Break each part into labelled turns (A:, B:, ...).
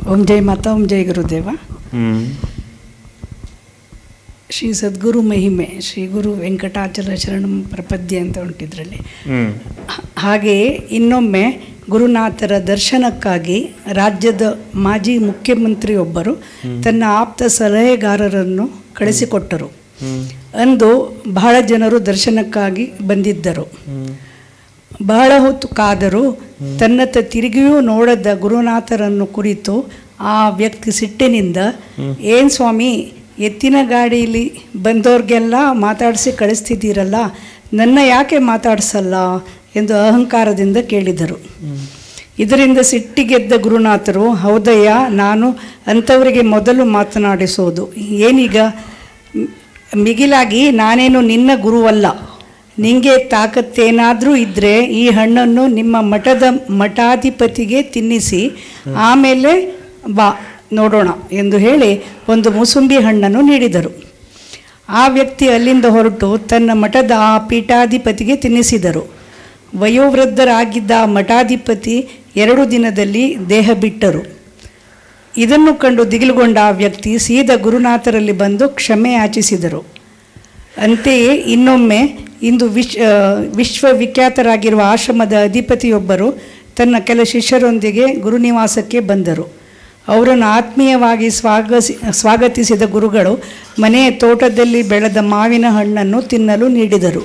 A: ಓಂ ಜೈ ಮಾತಾ ಓಂ ಜೈ ಗುರುದೇವ
B: ಹ್ಮ್
A: ಶ್ರೀ ಸದ್ಗುರು ಮಹಿಮೆ ಶ್ರೀ ಗುರು ವೆಂಕಟಾಚಲ ಶರಣಂ ಪ್ರಪದ್ಯ ಅಂತ ಉಂಟಿದ್ರಲ್ಲಿ
B: ಹ್ಮ್
A: ಹಾಗೆಯೇ ಇನ್ನೊಮ್ಮೆ ಗುರುನಾಥರ ದರ್ಶನಕ್ಕಾಗಿ ರಾಜ್ಯದ ಮಾಜಿ ಮುಖ್ಯಮಂತ್ರಿಯೊಬ್ಬರು ತನ್ನ ಆಪ್ತ ಸಲಹೆಗಾರರನ್ನು ಕಳಿಸಿಕೊಟ್ಟರು
B: ಹ್ಮ್
A: ಅಂದು ಬಹಳ ಜನರು ದರ್ಶನಕ್ಕಾಗಿ ಬಂದಿದ್ದರು
B: ಹ್ಮ್
A: ಬಹಳ ಹೊತ್ತು ಕಾದರೂ ತನ್ನತ್ತ ತಿರುಗಿಯೂ ನೋಡದ ಗುರುನಾಥರನ್ನು ಕುರಿತು ಆ ವ್ಯಕ್ತಿ ಸಿಟ್ಟಿನಿಂದ ಏನು ಸ್ವಾಮಿ ಎತ್ತಿನ ಗಾಡೀಲಿ ಬಂದವ್ರಿಗೆಲ್ಲ ಮಾತಾಡಿಸಿ ಕಳಿಸ್ತಿದ್ದೀರಲ್ಲ ನನ್ನ ಯಾಕೆ ಮಾತಾಡಿಸಲ್ಲ ಎಂದು ಅಹಂಕಾರದಿಂದ ಕೇಳಿದರು ಇದರಿಂದ ಸಿಟ್ಟಿಗೆದ್ದ ಗುರುನಾಥರು ಹೌದಯ್ಯ ನಾನು ಅಂಥವರಿಗೆ ಮೊದಲು ಮಾತನಾಡಿಸೋದು ಏನೀಗ ಮ್- ಮಿಗಿಲಾಗಿ ನಾನೇನು ನಿನ್ನ ಗುರುವಲ್ಲ ನಿಂಗೆ ತಾಕತ್ತೇನಾದರೂ ಇದ್ದರೆ ಈ ಹಣ್ಣನ್ನು ನಿಮ್ಮ ಮಠದ ಮಠಾಧಿಪತಿಗೆ ತಿನ್ನಿಸಿ ಆಮೇಲೆ ಬಾ ನೋಡೋಣ ಎಂದು ಹೇಳಿ ಒಂದು ಮೂಸುಂಬಿ ಹಣ್ಣನ್ನು ನೀಡಿದರು ಆ ವ್ಯಕ್ತಿ ಅಲ್ಲಿಂದ ಹೊರಟು ತನ್ನ ಮಠದ ಆ ಪೀಠಾಧಿಪತಿಗೆ ತಿನ್ನಿಸಿದರು ವಯೋವೃದ್ಧರಾಗಿದ್ದ ಆ ಮಠಾಧಿಪತಿ ಎರಡು ದಿನದಲ್ಲಿ ದೇಹ ಬಿಟ್ಟರು ಇದನ್ನು ಕಂಡು ದಿಗಿಲುಗೊಂಡ ಆ ವ್ಯಕ್ತಿ ಸೀದಾ ಗುರುನಾಥರಲ್ಲಿ ಬಂದು ಕ್ಷಮೆ ಯಾಚಿಸಿದರು ಅಂತೆಯೇ ಇನ್ನೊಮ್ಮೆ ಇಂದು ವಿಶ್ ಆ, ವಿಶ್ವವಿಖ್ಯಾತರಾಗಿರುವ ಆಶ್ರಮದ ಅಧಿಪತಿಯೊಬ್ಬರು ತನ್ನ ಕೆಲ ಶಿಷ್ಯರೊಂದಿಗೆ ಗುರುನಿವಾಸಕ್ಕೆ ಬಂದರು ಅವರನ್ನು ಆತ್ಮೀಯವಾಗಿ ಸ್ವಾಗಸಿ ಸ್ವಾಗತಿಸಿದ ಗುರುಗಳು ಮನೆಯ ತೋಟದಲ್ಲಿ ಬೆಳೆದ ಮಾವಿನ ಹಣ್ಣನ್ನು ತಿನ್ನಲು ನೀಡಿದರು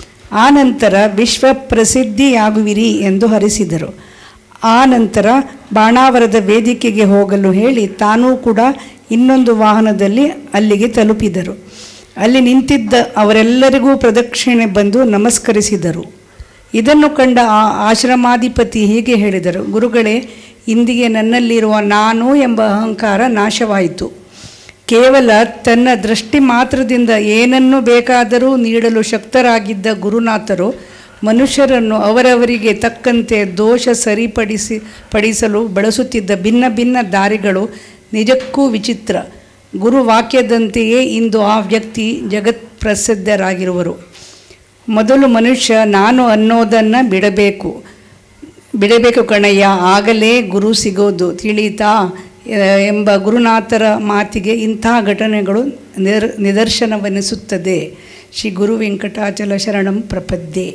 A: ಆನಂತರ ವಿಶ್ವ ಪ್ರಸಿದ್ಧಿಯಾಗುವಿರಿ ಎಂದು ಹರಿಸಿದರು ಆ ನಂತರ ಬಾಣಾವರದ ವೇದಿಕೆಗೆ ಹೋಗಲು ಹೇಳಿ ತಾನೂ ಕೂಡ ಇನ್ನೊಂದು ವಾಹನದಲ್ಲಿ ಅಲ್ಲಿಗೆ ತಲುಪಿದರು ಅಲ್ಲಿ ನಿಂತಿದ್ದ ಅವರೆಲ್ಲರಿಗೂ ಪ್ರದಕ್ಷಿಣೆ ಬಂದು ನಮಸ್ಕರಿಸಿದರು ಇದನ್ನು ಕಂಡ ಆ ಆಶ್ರಮಾಧಿಪತಿ ಹೀಗೆ ಹೇಳಿದರು ಗುರುಗಳೇ ಇಂದಿಗೆ ನನ್ನಲ್ಲಿರುವ ನಾನು ಎಂಬ ಅಹಂಕಾರ ನಾಶವಾಯಿತು ಕೇವಲ ತನ್ನ ದೃಷ್ಟಿ ಮಾತ್ರದಿಂದ ಏನನ್ನು ಬೇಕಾದರೂ ನೀಡಲು ಶಕ್ತರಾಗಿದ್ದ ಗುರುನಾಥರು ಮನುಷ್ಯರನ್ನು ಅವರವರಿಗೆ ತಕ್ಕಂತೆ ದೋಷ ಸರಿಪಡಿಸಿ ಪಡಿಸಲು ಬಳಸುತ್ತಿದ್ದ ಭಿನ್ನ ಭಿನ್ನ ದಾರಿಗಳು ನಿಜಕ್ಕೂ ವಿಚಿತ್ರ ಗುರು ವಾಕ್ಯದಂತೆಯೇ ಇಂದು ಆ ವ್ಯಕ್ತಿ ಜಗತ್ ಪ್ರಸಿದ್ಧರಾಗಿರುವರು ಮೊದಲು ಮನುಷ್ಯ ನಾನು ಅನ್ನೋದನ್ನು ಬಿಡಬೇಕು ಬಿಡಬೇಕು ಕಣಯ್ಯ ಆಗಲೇ ಗುರು ಸಿಗೋದು ತಿಳಿತಾ ಆ, ಎಂಬ ಗುರುನಾಥರ ಮಾತಿಗೆ ಇಂತಹ ಘಟನೆಗಳು ನಿರ್ ನಿದರ್ಶನವೆನಿಸುತ್ತದೆ ಶ್ರೀ ಗುರು ವೆಂಕಟಾಚಲ ಶರಣಂ ಪ್ರಪದ್ಯೆ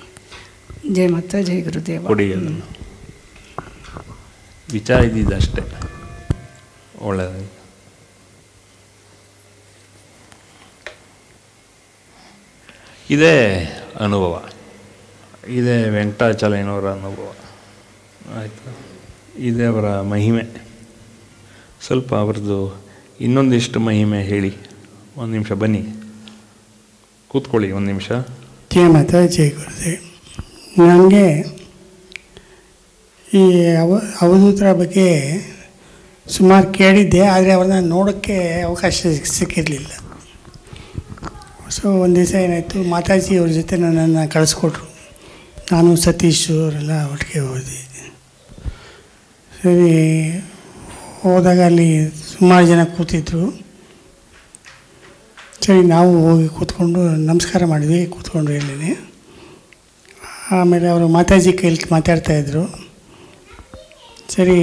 A: ಜಯ ಮಾತಾ ಜಯ ಗುರುದೇವ
B: ಕೊಡಿ ಅದನ್ನು ವಿಚಾರ ಇದ್ದಿದ್ದಷ್ಟೇ ಒಳ್ಳೆಯದು ಇದೇ ಅನುಭವ ಇದೇ ವೆಂಕಟಾಚಲಯ್ಯನವರ ಅನುಭವ ಆಯಿತು ಇದೇ ಅವರ ಮಹಿಮೆ ಸ್ವಲ್ಪ ಅವ್ರದ್ದು ಇನ್ನೊಂದಿಷ್ಟು ಮಹಿಮೆ ಹೇಳಿ ಒಂದು ನಿಮಿಷ ಬನ್ನಿ ಕೂತ್ಕೊಳ್ಳಿ ಒಂದು ನಿಮಿಷ
C: ಜಯ ಮಾತಾ ಜಯ ಗುರುದೇವ್ ನನಗೆ ಈ ಅವ ಅವಧೂತರ ಬಗ್ಗೆ ಸುಮಾರು ಕೇಳಿದ್ದೆ ಆದರೆ ಅವ್ರನ್ನ ನೋಡೋಕ್ಕೆ ಅವಕಾಶ ಸಿಕ್ಕಿರಲಿಲ್ಲ ಸೊ ಒಂದು ದಿವಸ ಏನಾಯಿತು ಮಾತಾಜಿ ಅವ್ರ ಜೊತೆ ನನ್ನನ್ನು ಕಳಿಸ್ಕೊಟ್ರು ನಾನು ಸತೀಶ್ ಅವರೆಲ್ಲ ಒಟ್ಟಿಗೆ ಹೋದ್ವಿ ಸರಿ ಹೋದಾಗ ಅಲ್ಲಿ ಸುಮಾರು ಜನ ಕೂತಿದ್ರು ಸರಿ ನಾವು ಹೋಗಿ ಕೂತ್ಕೊಂಡು ನಮಸ್ಕಾರ ಮಾಡಿದ್ವಿ ಕೂತ್ಕೊಂಡು ಎಲ್ಲಿ ಆಮೇಲೆ ಅವರು ಮಾತಾಜಿ ಕೈಲಿ ಮಾತಾಡ್ತಾಯಿದ್ರು ಸರಿ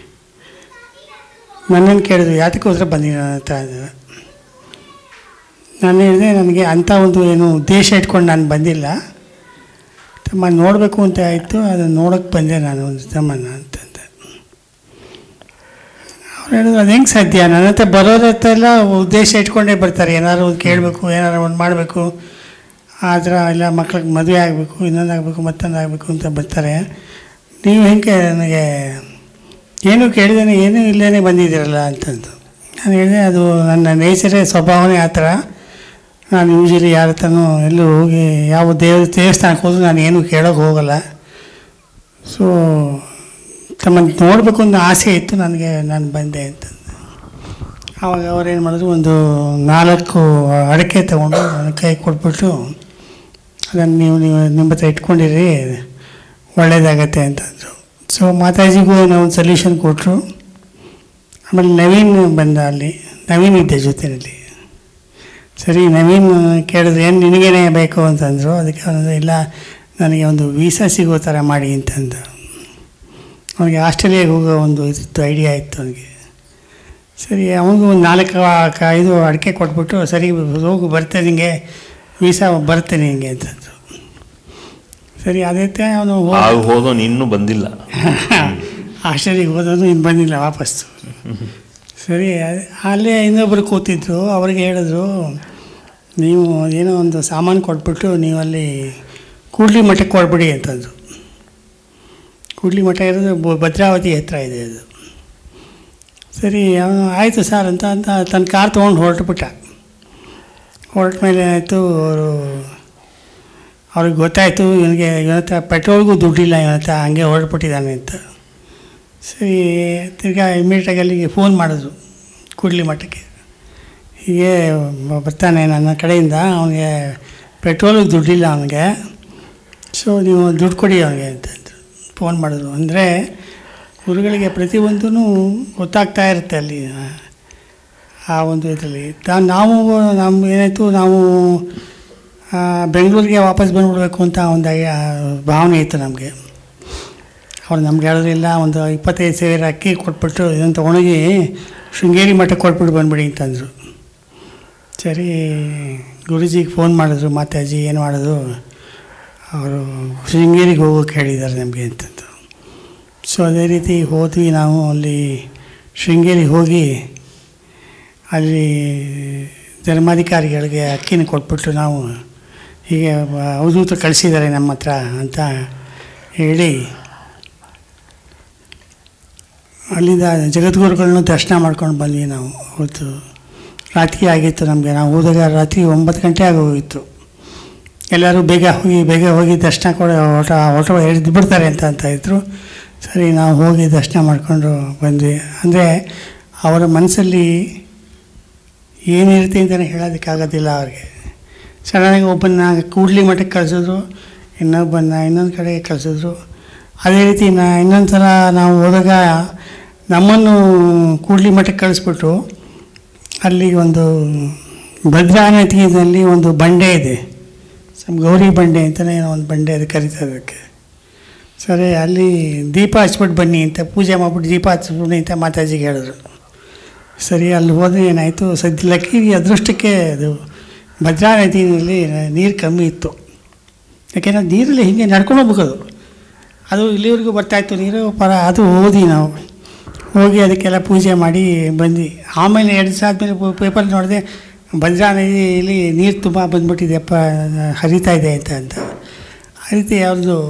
C: ನನ್ನನ್ನು ಕೇಳಿದ್ರು ಯಾತಕ್ಕೋಸ್ಕರ ಬಂದಿದ್ದೀರ ಅಂತ ಅಂದ್ರು. ನಾನು ಹೇಳಿದೆ ನನಗೆ ಅಂಥ ಒಂದು ಏನು ಉದ್ದೇಶ ಇಟ್ಕೊಂಡು ನಾನು ಬಂದಿಲ್ಲ ತಮ್ಮ ನೋಡಬೇಕು ಅಂತ ಆಯಿತು ಅದನ್ನು ನೋಡೋಕ್ಕೆ ಬಂದೆ ನಾನು ಒಂದು ತಮ್ಮನ ಅಂತಂದೆ ಅವ್ರು ಹೇಳಿದ್ರು ಅದು ಹೆಂಗೆ ಸಾಧ್ಯ ನನ್ನ ಹತ್ರ ಬರೋರ ಹತ್ರ ಎಲ್ಲ ಉದ್ದೇಶ ಇಟ್ಕೊಂಡೇ ಬರ್ತಾರೆ ಏನಾದ್ರು ಒಂದು ಕೇಳಬೇಕು ಏನಾದ್ರು ಒಂದು ಮಾಡಬೇಕು ಆ ಥರ ಇಲ್ಲ ಮಕ್ಳಿಗೆ ಮದುವೆ ಆಗಬೇಕು ಇನ್ನೊಂದು ಆಗಬೇಕು ಮತ್ತೊಂದು ಆಗಬೇಕು ಅಂತ ಬರ್ತಾರೆ ನೀವು ಹೆಂಗೆ ನನಗೆ ಏನೂ ಕೇಳಿದೇನೆ ಏನೂ ಇಲ್ಲೇ ಬಂದಿದ್ದೀರಲ್ಲ ಅಂತಂದು ನಾನು ಹೇಳಿದೆ ಅದು ನನ್ನ ನೇಚರೇ ಸ್ವಭಾವನೇ ಆ ಥರ ನಾನು ಯೂಶಲಿ ಯಾರ ಹತ್ರನೂ ಎಲ್ಲೂ ಹೋಗಿ ಯಾವ ದೇವ ದೇವಸ್ಥಾನಕ್ಕೆ ಹೋದ್ರೂ ನಾನು ಏನೂ ಕೇಳೋಕೆ ಹೋಗಲ್ಲ ಸೊ ತಮ್ಮನ್ನು ನೋಡಬೇಕು ಅನ್ನೋ ಆಸೆ ಇತ್ತು ನನಗೆ ನಾನು ಬಂದೆ ಅಂತಂದು ಆವಾಗ ಅವ್ರೇನು ಮಾಡಿದ್ರು ಒಂದು ನಾಲ್ಕು ಅಡಕೆ ತೊಗೊಂಡು ನನ್ನ ಕೈ ಕೊಟ್ಬಿಟ್ಟು ಅದನ್ನು ನೀವು ನೀವು ನಿಮ್ಮ ಹತ್ರ ಇಟ್ಕೊಂಡಿರಿ ಒಳ್ಳೇದಾಗತ್ತೆ ಅಂತಂದರು ಸೊ ಮಾತಾಜಿಗೂ ಏನೋ ಒಂದು ಸೊಲ್ಯೂಷನ್ ಕೊಟ್ಟರು ಆಮೇಲೆ ನವೀನ್ ಬಂದ ಅಲ್ಲಿ ನವೀನ್ ಇದ್ದೆ ಜೊತೆಯಲ್ಲಿ ಸರಿ ನವೀನ್ ಕೇಳಿದ್ರೆ ಏನು ನಿನಗೇನೆ ಬೇಕು ಅಂತಂದರು ಅದಕ್ಕೆ ಅವನು ಇಲ್ಲ ನನಗೆ ಒಂದು ವೀಸಾ ಸಿಗೋ ಥರ ಮಾಡಿ ಅಂತಂದು ಅವನಿಗೆ ಆಸ್ಟ್ರೇಲಿಯಾಗೆ ಹೋಗೋ ಒಂದು ಇತ್ತು ಐಡಿಯಾ ಇತ್ತು ಅವನಿಗೆ ಸರಿ ಅವನಿಗೂ ಒಂದು ನಾಲ್ಕು ಕ- ಐದು ಅಡಿಕೆ ಕೊಟ್ಬಿಟ್ಟು ಸರಿ ಹೋಗು ಬರ್ತೇನೆ ನಿಂಗೆ ವೀಸಾ ಬರುತ್ತೆ ನಿಂಗೆ ಅಂತಂದ್ರು ಸರಿ ಅದೇ ಅವನು
B: ಆಗ ಹೋದವನು ಇನ್ನೂ ಬಂದಿಲ್ಲ
C: ಆಸ್ಟ್ರೇಲಿಯಾಗೆ ಹೋದವನು ಇನ್ನು ಬಂದಿಲ್ಲ ವಾಪಸ್ಸು ಸರಿ ಅದ್- ಅಲ್ಲೇ ಇನ್ನೊಬ್ಬರು ಕೂತಿದ್ರು ಅವ್ರಿಗೆ ಹೇಳಿದ್ರು ನೀವು ಏನೋ ಒಂದು ಸಾಮಾನು ಕೊಟ್ಬಿಟ್ಟು ನೀವು ಅಲ್ಲಿ ಕೂಡ್ಲಿ ಮಠಕ್ಕೆ ಕೊಡ್ಬಿಡಿ ಅಂತಂದರು ಕೂಡ್ಲಿ ಮಠ ಇರೋದು ಬ- ಭದ್ರಾವತಿ ಹತ್ರ ಇದೆ ಅದು ಸರಿ ಅವನು ಆಯಿತು ಸರ್ ಅಂತ ಅಂತ ತನ್ನ ಕಾರ್ ತೊಗೊಂಡು ಹೊರಟುಬಿಟ್ಟ ಹೊರಟ ಮೇಲೆ ಏನಾಯಿತು ಅವರು ಅವ್ರಿಗೆ ಗೊತ್ತಾಯಿತು ಇವನಿಗೆ ಇವನ ಹತ್ರ ಪೆಟ್ರೋಲ್ಗೂ ದುಡ್ಡಿಲ್ಲ ಇವನ ಹತ್ರ ಹಂಗೆ ಹೊರಟ್ಬಿಟ್ಟಿದ್ದಾನೆ ಅಂತ ಸರಿ ತಿರ್ಗಾ ಇಮಿಡಿಯೇಟಾಗಿ ಅಲ್ಲಿಗೆ ಫೋನ್ ಮಾಡಿದ್ರು ಕೂಡ್ಲಿ ಮಠಕ್ಕೆ ಹೀಗೆ ಬ- ಬರ್ತಾನೆ ನನ್ನ ಕಡೆಯಿಂದ ಅವನಿಗೆ ಪೆಟ್ರೋಲಿಗೆ ದುಡ್ಡಿಲ್ಲ ಅವನಿಗೆ ಸೊ ನೀವು ದುಡ್ಡು ಕೊಡಿ ಅವನಿಗೆ ಅಂತಂದರು ಫೋನ್ ಮಾಡಿದ್ರು ಅಂದರೆ ಗುರುಗಳಿಗೆ ಪ್ರತಿಯೊಂದೂ ಗೊತ್ತಾಗ್ತಾ ಇರುತ್ತೆ ಅಲ್ಲಿ ಆ ಒಂದು ಇದರಲ್ಲಿ ತಾ- ನಾವು ನಮ್ಮ ಏನಾಯಿತು ನಾವು ಆ, ಬೆಂಗಳೂರಿಗೆ ವಾಪಸ್ ಬಂದ್ಬಿಡ್ಬೇಕು ಅಂತ ಒಂದು ಐ- ಆ, ಭಾವನೆ ಇತ್ತು ನಮಗೆ ಅವ್ರು ನಮ್ಗೆ ಹೇಳೋದಿಲ್ಲ ಒಂದು ಇಪ್ಪತ್ತೈದು ಸಾವಿರ ಅಕ್ಕಿ ಕೊಟ್ಬಿಟ್ಟು ಇದನ್ನು ತೊಗೊಂಡೋಗಿ ಶೃಂಗೇರಿ ಮಠಕ್ಕೆ ಕೊಟ್ಬಿಟ್ಟು ಬಂದ್ಬಿಡಿ ಅಂತಂದರು ಸರಿ ಗುರುಜಿಗೆ ಫೋನ್ ಮಾಡಿದ್ರು ಮಾತಾಜಿ ಏನು ಮಾಡೋದು ಅವರು ಶೃಂಗೇರಿಗೆ ಹೋಗೋಕೆ ಹೇಳಿದ್ದಾರೆ ನಮಗೆ ಅಂತಂದು ಸೊ ಅದೇ ರೀತಿ ಹೋದ್ವಿ ನಾವು ಅಲ್ಲಿ ಶೃಂಗೇರಿಗೆ ಹೋಗಿ ಅಲ್ಲಿ ಧರ್ಮಾಧಿಕಾರಿಗಳಿಗೆ ಅಕ್ಕಿನ ಕೊಟ್ಬಿಟ್ಟು ನಾವು ಹೀಗೆ ಬ- ಅವಧೂತ ಕಳಿಸಿದ್ದಾರೆ ನಮ್ಮ ಹತ್ರ ಅಂತ ಹೇಳಿ ಅಲ್ಲಿಂದ ಜಗದ್ಗುರುಗಳನ್ನೂ ದರ್ಶನ ಮಾಡ್ಕೊಂಡು ಬಂದ್ವಿ ನಾವು ಅವತ್ತು ರಾತ್ರಿ ಆಗಿತ್ತು ನಮಗೆ ನಾವು ಹೋದಾಗ ರಾತ್ರಿ ಒಂಬತ್ತು ಗಂಟೆ ಆಗೋಗಿತ್ತು ಎಲ್ಲರೂ ಬೇಗ ಹೋಗಿ ಬೇಗ ಹೋಗಿ ದರ್ಶನ ಕೊಡ ಓಟ ಓಟ ಹಿಡಿದು ಬಿಡ್ತಾರೆ ಅಂತ ಅಂತ ಇದ್ರು ಸರಿ ನಾವು ಹೋಗಿ ದರ್ಶನ ಮಾಡಿಕೊಂಡು ಬಂದ್ವಿ ಅಂದರೆ ಅವರ ಮನಸ್ಸಲ್ಲಿ ಏನಿರುತ್ತೆ ಅಂತಲೇ ಹೇಳೋದಕ್ಕಾಗೋದಿಲ್ಲ ಅವ್ರಿಗೆ ಸಡನ್ನಾಗಿ ಒಬ್ಬನ್ನ ಕೂಡ್ಲಿ ಮಠಕ್ಕೆ ಕಳಿಸಿದ್ರು ಇನ್ನೊಬ್ಬನ್ನ ಇನ್ನೊಂದು ಕಡೆ ಕಳಿಸಿದ್ರು ಅದೇ ರೀತಿ ನಾ ಇನ್ನೊಂದು ಸಲ ನಾವು ಹೋದಾಗ ನಮ್ಮನ್ನು ಕೂಡ್ಲಿ ಮಠಕ್ಕೆ ಕಳಿಸ್ಬಿಟ್ಟು ಅಲ್ಲಿ ಒಂದು ಭದ್ರಾ ನದಿಯಲ್ಲಿ ಒಂದು ಬಂಡೆ ಇದೆ ಸಮ್ ಗೌರಿ ಬಂಡೆ ಅಂತಲೇ ಏನೋ ಒಂದು ಬಂಡೆ ಅದು ಕರೀತಾರೆ ಅದಕ್ಕೆ ಸರಿ ಅಲ್ಲಿ ದೀಪ ಹಚ್ಬಿಟ್ಟು ಬನ್ನಿ ಅಂತ ಪೂಜೆ ಮಾಡ್ಬಿಟ್ಟು ದೀಪ ಹಚ್ಬಿಡಿ ಅಂತ ಮಾತಾಜಿಗೆ ಹೇಳಿದ್ರು ಸರಿ ಅಲ್ಲಿ ಹೋದರೆ ಏನಾಯಿತು ಸದ್ಯ ಲಕ್ಕಿ ಅದೃಷ್ಟಕ್ಕೆ ಅದು ಭದ್ರಾ ನದಿಯಲ್ಲಿ ನೀರು ಕಮ್ಮಿ ಇತ್ತು ಯಾಕೆಂದರೆ ನೀರಲ್ಲಿ ಹೀಗೆ ನಡ್ಕೊಂಡು ಹೋಗ್ಬೇಕು ಅದು ಇಲ್ಲಿವರೆಗೂ ಬರ್ತಾಯಿತ್ತು ನೀರು ಪರ ಅದು ಓದಿ ನಾವು ಹೋಗಿ ಅದಕ್ಕೆಲ್ಲ ಪೂಜೆ ಮಾಡಿ ಬಂದ್ವಿ ಆಮೇಲೆ ಎರಡು ದಿವಸ ಆದಮೇಲೆ ಪೇಪರ್ ನೋಡಿದೆ ಭದ್ರಾ ನದಿಯಲ್ಲಿ ನೀರು ತುಂಬ ಬಂದ್ಬಿಟ್ಟಿದೆಯಪ್ಪ ಹರಿತಾ ಇದೆ ಅಂತ ಅಂತ ಆ ರೀತಿ ಅವ್ರದ್ದು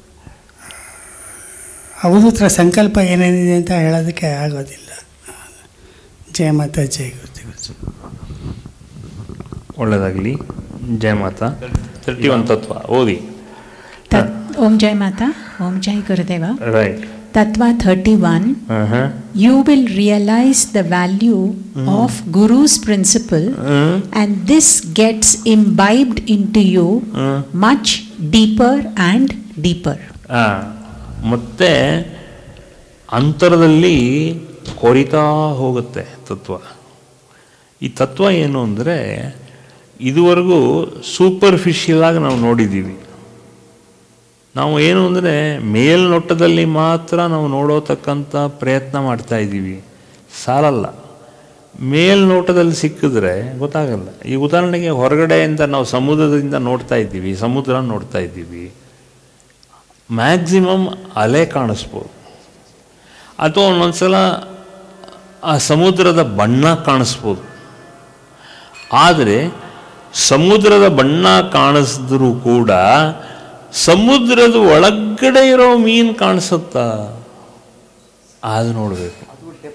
C: ಅವಧೂತರ ಸಂಕಲ್ಪ ಏನೇನಿದೆ ಅಂತ ಹೇಳೋದಕ್ಕೆ ಆಗೋದಿಲ್ಲ ಜಯ ಮಾತಾ ಜಯ ಗುರುತಿ ಗುರುಜಿ
B: ಒಳ್ಳೆಯದಾಗಲಿ ಜಯ ಮಾತಾ ತರ್ಟಿ ಒನ್ ತತ್ವ ಓದಿ
D: ತತ್ ಓಂ ಜೈ ಮಾತಾ ಓಂ ಜೈ ಗುರುದೇವ
B: ರೈಟ್
D: ತತ್ವ ಥರ್ಟಿ ಒನ್
B: ಹಾಂ ಹಾಂ
D: you will realize the value of Guru's principle, and this gets imbibed into you much deeper and deeper.
B: ಆ, ಮತ್ತೆ ಅಂತರದಲ್ಲಿ ಕೊರಿತಾ ಹೋಗುತ್ತೆ ತತ್ವ ಈ ತತ್ವ ಏನು ಅಂದರೆ ಇದುವರೆಗೂ ಸೂಪರ್ಫಿಷಿಯಲ್ ಆಗಿ ನಾವು ನೋಡಿದ್ದೀವಿ ನಾವು ಏನು ಅಂದರೆ ಮೇಲ್ನೋಟದಲ್ಲಿ ಮಾತ್ರ ನಾವು ನೋಡೋತಕ್ಕಂಥ ಪ್ರಯತ್ನ ಮಾಡ್ತಾ ಇದ್ದೀವಿ ಸಾಲಲ್ಲ ಮೇಲ್ನೋಟದಲ್ಲಿ ಸಿಕ್ಕಿದ್ರೆ ಗೊತ್ತಾಗಲ್ಲ ಈ ಉದಾಹರಣೆಗೆ ಹೊರಗಡೆಯಿಂದ ನಾವು ಸಮುದ್ರದಿಂದ ನೋಡ್ತಾ ಇದ್ದೀವಿ ಸಮುದ್ರ ನೋಡ್ತಾ ಇದ್ದೀವಿ ಮ್ಯಾಕ್ಸಿಮಮ್ ಅಲೆ ಕಾಣಿಸ್ಬೋದು ಅಥವಾ ಒಂದೊಂದ್ಸಲ ಆ ಸಮುದ್ರದ ಬಣ್ಣ ಕಾಣಿಸ್ಬೋದು ಆದರೆ ಸಮುದ್ರದ ಬಣ್ಣ ಕಾಣಿಸಿದ್ರೂ ಕೂಡ ಸಮುದ್ರದ ಒಳಗಡೆ ಇರೋ ಮೀನು ಕಾಣಿಸುತ್ತಾ ಅದು ನೋಡಬೇಕು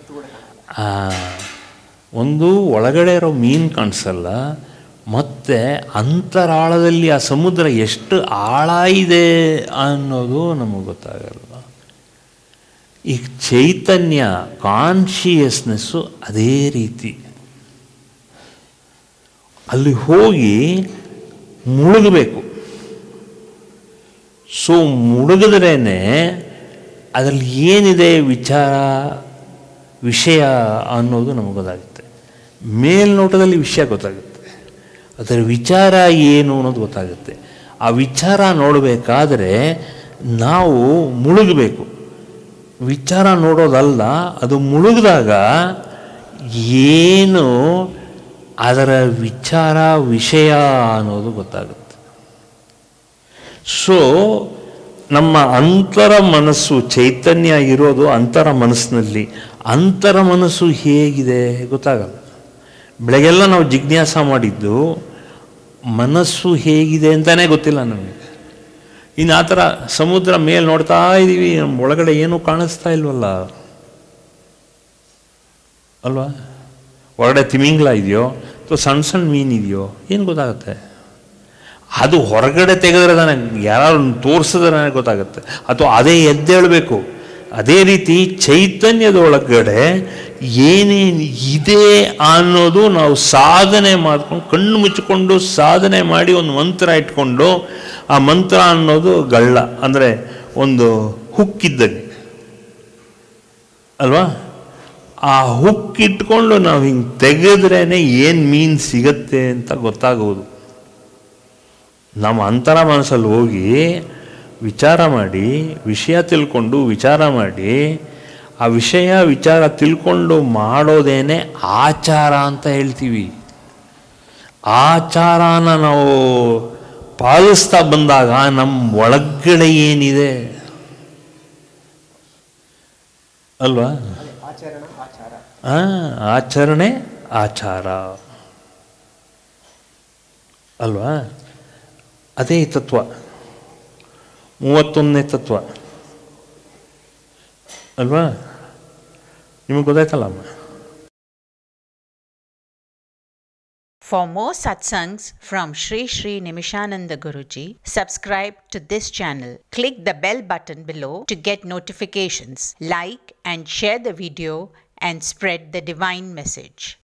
B: ಒಂದು ಒಳಗಡೆ ಇರೋ ಮೀನು ಕಾಣಿಸಲ್ಲ ಮತ್ತು ಅಂತರಾಳದಲ್ಲಿ ಆ ಸಮುದ್ರ ಎಷ್ಟು ಆಳ ಇದೆ ಅನ್ನೋದು ನಮಗೆ ಗೊತ್ತಾಗಲ್ಲ ಈ ಚೈತನ್ಯ ಕಾನ್ಶಿಯಸ್ನೆಸ್ಸು ಅದೇ ರೀತಿ ಅಲ್ಲಿ ಹೋಗಿ ಮುಳುಗಬೇಕು ಸೊ ಮುಳುಗಿದ್ರೇ ಅದರಲ್ಲಿ ಏನಿದೆ ವಿಚಾರ ವಿಷಯ ಅನ್ನೋದು ನಮಗೆ ಗೊತ್ತಾಗುತ್ತೆ ಮೇಲ್ನೋಟದಲ್ಲಿ ವಿಷಯ ಗೊತ್ತಾಗುತ್ತೆ ಅದರ ವಿಚಾರ ಏನು ಅನ್ನೋದು ಗೊತ್ತಾಗುತ್ತೆ ಆ ವಿಚಾರ ನೋಡಬೇಕಾದ್ರೆ ನಾವು ಮುಳುಗಬೇಕು ವಿಚಾರ ನೋಡೋದಲ್ಲ ಅದು ಮುಳುಗಿದಾಗ ಏನು ಅದರ ವಿಚಾರ ವಿಷಯ ಅನ್ನೋದು ಗೊತ್ತಾಗುತ್ತೆ ಸೊ ನಮ್ಮ ಅಂತರ ಮನಸ್ಸು ಚೈತನ್ಯ ಇರೋದು ಅಂತರ ಮನಸ್ಸಿನಲ್ಲಿ ಅಂತರ ಮನಸ್ಸು ಹೇಗಿದೆ ಗೊತ್ತಾಗಲ್ಲ ಬೆಳಗ್ಗೆಲ್ಲ ನಾವು ಜಿಜ್ಞಾಸ ಮಾಡಿದ್ದು ಮನಸ್ಸು ಹೇಗಿದೆ ಅಂತಲೇ ಗೊತ್ತಿಲ್ಲ ನಮಗೆ ಇನ್ನು ಆ ಥರ ಸಮುದ್ರ ಮೇಲೆ ನೋಡ್ತಾ ಇದ್ದೀವಿ ನಮ್ಮ ಒಳಗಡೆ ಏನೂ ಕಾಣಿಸ್ತಾ ಇಲ್ವಲ್ಲ ಅಲ್ವಾ ಹೊರಗಡೆ ತಿಮಿಂಗ್ಲ ಇದೆಯೋ ಅಥವಾ ಸಣ್ಣ ಸಣ್ಣ ಮೀನು ಇದೆಯೋ ಏನು ಗೊತ್ತಾಗುತ್ತೆ ಅದು ಹೊರಗಡೆ ತೆಗೆದ್ರೆ ತಾನೆ ಯಾರು ತೋರಿಸಿದ್ರೆ ಗೊತ್ತಾಗುತ್ತೆ ಅಥವಾ ಅದೇ ಎದ್ದೇಳಬೇಕು ಅದೇ ರೀತಿ ಚೈತನ್ಯದ ಒಳಗಡೆ ಏನೇನು ಇದೆ ಅನ್ನೋದು ನಾವು ಸಾಧನೆ ಮಾಡ್ಕೊಂಡು ಕಣ್ಣು ಮುಚ್ಚಿಕೊಂಡು ಸಾಧನೆ ಮಾಡಿ ಒಂದು ಮಂತ್ರ ಇಟ್ಕೊಂಡು ಆ ಮಂತ್ರ ಅನ್ನೋದು ಗಳ್ಳ ಅಂದರೆ ಒಂದು ಹುಕ್ಕಿದ್ದಂಗೆ ಅಲ್ವಾ ಆ ಹುಕ್ ಇಟ್ಕೊಂಡು ನಾವು ಹಿಂಗೆ ತೆಗೆದ್ರೇ ಏನು ಮೀನು ಸಿಗತ್ತೆ ಅಂತ ಗೊತ್ತಾಗೋದು ನಮ್ಮ ಅಂತರ ಮನಸ್ಸಲ್ಲಿ ಹೋಗಿ ವಿಚಾರ ಮಾಡಿ ವಿಷಯ ತಿಳ್ಕೊಂಡು ವಿಚಾರ ಮಾಡಿ ಆ ವಿಷಯ ವಿಚಾರ ತಿಳ್ಕೊಂಡು ಮಾಡೋದೇನೆ ಆಚಾರ ಅಂತ ಹೇಳ್ತೀವಿ ಆಚಾರನ ನಾವು ಪಾಲಿಸ್ತಾ ಬಂದಾಗ ನಮ್ಮ ಒಳಗಡೆ ಏನಿದೆ ಅಲ್ವಾ ಆ, ಆಚರಣೆ ಆಚಾರ ಅಲ್ವಾ ಅದೇ ತತ್ವ ಮೂವತ್ತೊಂದನೇ ತತ್ವ ಅಲ್ವಾ ನಿಮಗೆ ಗೊತ್ತಾಯ್ತಲ್ಲ ಅಮ್ಮ
E: For more satsangs from Sri Sri Nimishananda Guruji, subscribe to this channel. Click the bell button below to get notifications. Like and share the video and spread the divine message.